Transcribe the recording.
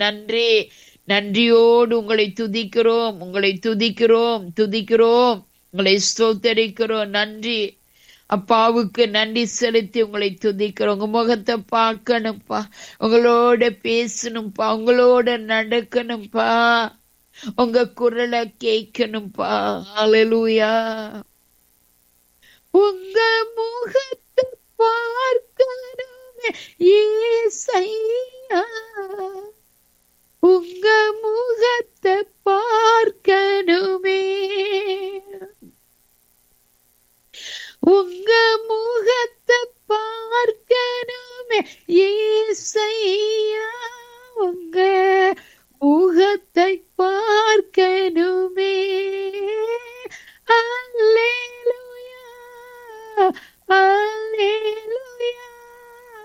நன்றி நன்றியோடு உங்களை துதிக்கிறோம் உங்களை துதிக்கிறோம் துதிக்கிறோம் உங்களை ஸ்தோத்தரிக்கிறோம் நன்றி அப்பாவுக்கு நன்றி செலுத்தி உங்களை துதிக்கிறோம் உங்க முகத்தை பார்க்கணும்ப்பா உங்களோட பேசணும்ப்பா உங்களோட நடக்கணும்ப்பா உங்க குரலை கேட்கணும்ப்பா அலலூயா உங்க முகத்தை பார்க்கணுமே ஏசையா உங்க முகத்தை பார்க்கணுமே உங்க முகத்தை பார்க்கணுமே ஏசையா உங்க முகத்தை பார்க்கணுமே